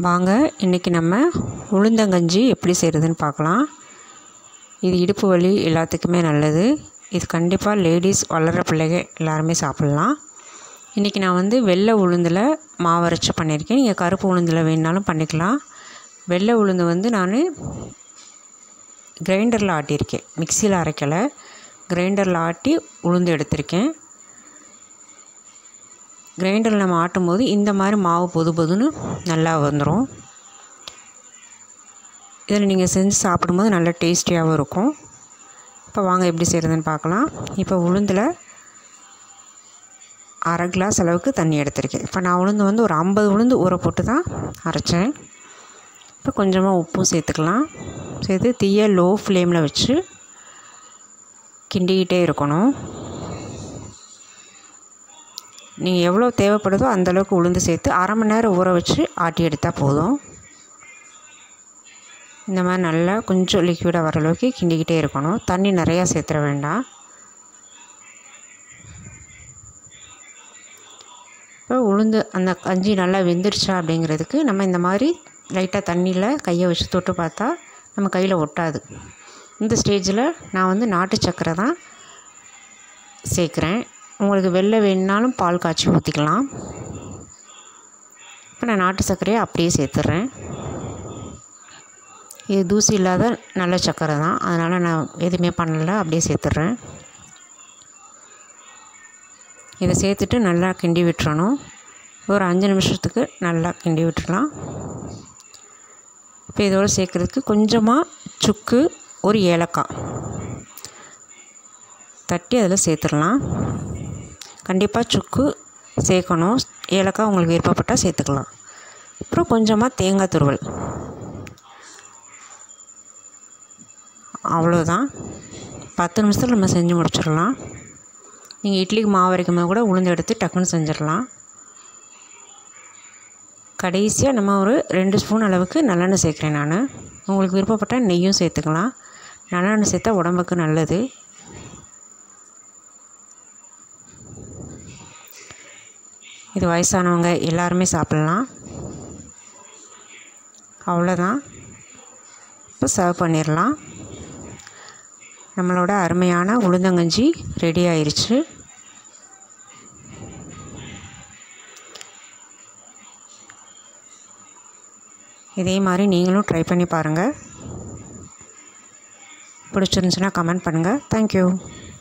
வாங்க இன்றைக்கி நம்ம உளுந்தங்கஞ்சி எப்படி செய்கிறதுன்னு பார்க்கலாம் இது இடுப்பு வலி எல்லாத்துக்குமே நல்லது இது கண்டிப்பாக லேடிஸ் வளர்கிற பிள்ளைங்க எல்லாருமே சாப்பிட்லாம் இன்றைக்கி நான் வந்து வெள்ளை உளுந்தில் மாவு அரைச்சி பண்ணியிருக்கேன் நீங்கள் கருப்பு உளுந்தில் வேணுனாலும் பண்ணிக்கலாம் வெள்ளை உளுந்து வந்து நான் கிரைண்டரில் ஆட்டியிருக்கேன் மிக்சியில் அரைக்கலை கிரைண்டரில் ஆட்டி உளுந்து எடுத்திருக்கேன் கிரைண்டரில் நம்ம ஆட்டும் போது இந்த மாதிரி மாவு பொது பொதுன்னு நல்லா வந்துடும் இதில் நீங்கள் செஞ்சு சாப்பிடும்போது நல்லா டேஸ்டியாகவும் இருக்கும் இப்போ வாங்க எப்படி செய்கிறதுன்னு பார்க்கலாம் இப்போ உளுந்தில் அரை கிளாஸ் அளவுக்கு தண்ணி எடுத்திருக்கேன் இப்போ நான் உளுந்து வந்து ஒரு ஐம்பது உளுந்து ஊற போட்டு தான் அரைச்சேன் இப்போ கொஞ்சமாக உப்பும் சேர்த்துக்கலாம் சேர்த்து தீயை லோ ஃப்ளேமில் வச்சு கிண்டிக்கிட்டே இருக்கணும் நீங்கள் எவ்வளோ தேவைப்படுதோ அந்தளவுக்கு உளுந்து சேர்த்து அரை மணி நேரம் ஊற வச்சு ஆட்டி எடுத்தால் போதும் இந்த மாதிரி நல்லா கொஞ்சம் லிக்விடாக வர அளவுக்கு கிண்டிக்கிட்டே இருக்கணும் தண்ணி நிறையா சேர்த்துற வேண்டாம் இப்போ உளுந்து அந்த கஞ்சி நல்லா வெந்துருச்சா அப்படிங்கிறதுக்கு நம்ம இந்த மாதிரி லைட்டாக தண்ணியில் கையை வச்சு தொட்டு பார்த்தா நம்ம கையில் ஒட்டாது இந்த ஸ்டேஜில் நான் வந்து நாட்டு சக்கரை தான் சேர்க்குறேன் உங்களுக்கு வெள்ளை வேணுனாலும் பால் காய்ச்சி ஊற்றிக்கலாம் இப்போ நான் நாட்டு சர்க்கரையை அப்படியே சேர்த்துட்றேன் இது தூசி இல்லாத நல்ல சர்க்கரை தான் அதனால் நான் எதுவுமே பண்ணலை அப்படியே சேர்த்துட்றேன் இதை சேர்த்துட்டு நல்லா கிண்டி விட்டுறணும் ஒரு அஞ்சு நிமிஷத்துக்கு நல்லா கிண்டி விட்டுடலாம் இப்போ இதோடு சேர்க்குறதுக்கு கொஞ்சமாக சுக்கு ஒரு ஏலக்காய் தட்டி அதில் சேர்த்துடலாம் கண்டிப்பாக சுக்கு சேர்க்கணும் ஏலக்காய் உங்களுக்கு விருப்பப்பட்டால் சேர்த்துக்கலாம் அப்புறம் கொஞ்சமாக தேங்காய் துருவல் அவ்வளோதான் பத்து நிமிஷத்தில் நம்ம செஞ்சு முடிச்சிடலாம் நீங்கள் இட்லிக்கு மாவு அரைக்கும் போது கூட உளுந்து எடுத்து டக்குன்னு செஞ்சிடலாம் கடைசியாக நம்ம ஒரு ரெண்டு ஸ்பூன் அளவுக்கு நல்லெண்ணெய் சேர்க்குறேன் நான் உங்களுக்கு விருப்பப்பட்டால் நெய்யும் சேர்த்துக்கலாம் நல்லெண்ணெய் சேர்த்தா உடம்புக்கு நல்லது இது வயசானவங்க எல்லாருமே சாப்பிட்லாம் அவ்வளோதான் இப்போ சர்வ் பண்ணிடலாம் நம்மளோட அருமையான உளுந்தங்கஞ்சி ரெடி ஆயிடுச்சு இதே மாதிரி நீங்களும் ட்ரை பண்ணி பாருங்கள் பிடிச்சிருந்துச்சுன்னா கமெண்ட் பண்ணுங்கள் தேங்க்யூ